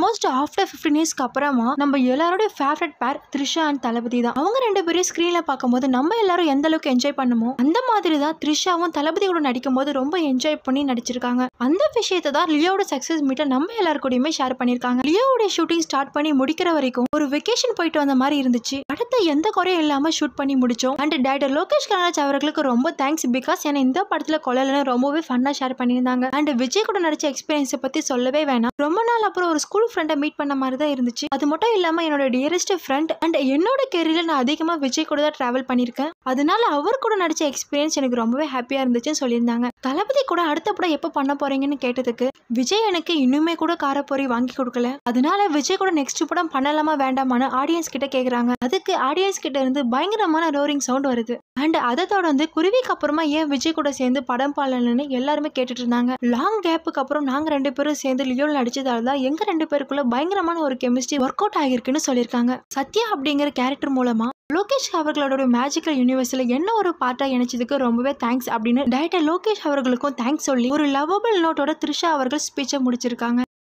almost after fifteen இயர்ஸ்க்கு அப்புறமா நம்ம எல்லாரோட ஃபேவரட் பேர் த்ரிஷா அண்ட் தளபதி தான் அவங்க ரெண்டு பேரும் ஸ்க்ரீன்ல பார்க்கும்போது நம்ம எல்லாரும் எந்த அளவுக்கு என்ஜாய் பண்ணுமோ அந்த மாதிரி தான் த்ரிஷாவும் தளபதியோட நடிக்கும் போது ரொம்ப என்ஜாய் பண்ணி நடிச்சிருக்காங்க அந்த விஷயத்தை தான் லியோட சக்சஸ் மீட்டை நம்ம எல்லாரு கூடயுமே ஷேர் பண்ணியிருக்காங்க லியோவோட ஷூட்டிங் ஸ்டார்ட் பண்ணி முடிக்கிற வரைக்கும் ஒரு வெக்கேஷன் போயிட்டு வந்த மாதிரி இருந்துச்சு அடுத்த எந்த குறையும் இல்லாம ஷூட் பண்ணி முடிச்சோம் அண்ட் டேரக்டர் லோகேஷ் கனராஜ் அவர்களுக்கு ரொம்ப தேங்க்ஸ் பிகாஸ் ஏன்னா இந்த படத்துல கொலையில ரொம்பவே ஃபன்னா ஷேர் பண்ணியிருந்தாங்க அண்ட் விஜய் கூட நடிச்ச எக்ஸ்பீரியன்ஸை பத்தி சொல்லவே வேணாம் ரொம்ப நாள் அப்புறம் ஒரு ஸ்கூல் ஃப்ரெண்டை மீட் பண்ண மாதிரி தான் இருந்துச்சு அது மட்டும் இல்லாம என்னோட டியரஸ்ட் ஃப்ரெண்ட் அண்ட் என்னோட கேரியர்ல நான் அதிகமா விஜய் கூட தான் டிராவல் பண்ணியிருக்கேன் அதனால அவர் கூட நடிச்ச எக்ஸ்பீரியன்ஸ் எனக்கு ரொம்பவே ஹாப்பியா இருந்துச்சுன்னு சொல்லியிருந்தாங்க தளபதி கூட அடுத்த படம் எப்போ பண்ண போறீங்கன்னு கேட்டதுக்கு விஜய் எனக்கு இன்னுமே கூட காரப்பொரி வாங்கி கொடுக்கல அதனால விஜய் கூட நெக்ஸ்ட் படம் பண்ணலாமா வேண்டாமான்னு ஆடியன்ஸ் கிட்ட கேக்குறாங்க அதுக்கு ஆடியன்ஸ் கிட்ட இருந்து பயங்கரமான ரோரிங் சவுண்ட் வருது அண்ட் அதை தொடர்ந்து குருவிக்கு அப்புறமா ஏன் விஜய் கூட சேர்ந்து படம் பாடலன்னு எல்லாருமே கேட்டுட்டு இருந்தாங்க லாங் கேப்புக்கு அப்புறம் நாங்க ரெண்டு பேரும் சேர்ந்து லியோல் நடிச்சதால தான் எங்க ரெண்டு பேருக்குள்ள பயங்கரமான ஒரு கெமிஸ்ட்ரி ஒர்க் அவுட் ஆகிருக்குன்னு சொல்லியிருக்காங்க சத்யா அப்படிங்கிற கேரக்டர் மூலமா லோகேஷ் அவர்களோட மேஜிக்கல் யூனிவர்ஸ்ல என்ன ஒரு பார்ட்டா இணைச்சதுக்கு ரொம்பவே தேங்க்ஸ் அப்படின்னு டைரக்டர் லோகேஷ் அவர்களுக்கும் தேங்க்ஸ் சொல்லி ஒரு லவபிள் நோட்டோட த்ரிஷா அவர்கள் ஸ்பீச்சை முடிச்சிருக்காங்க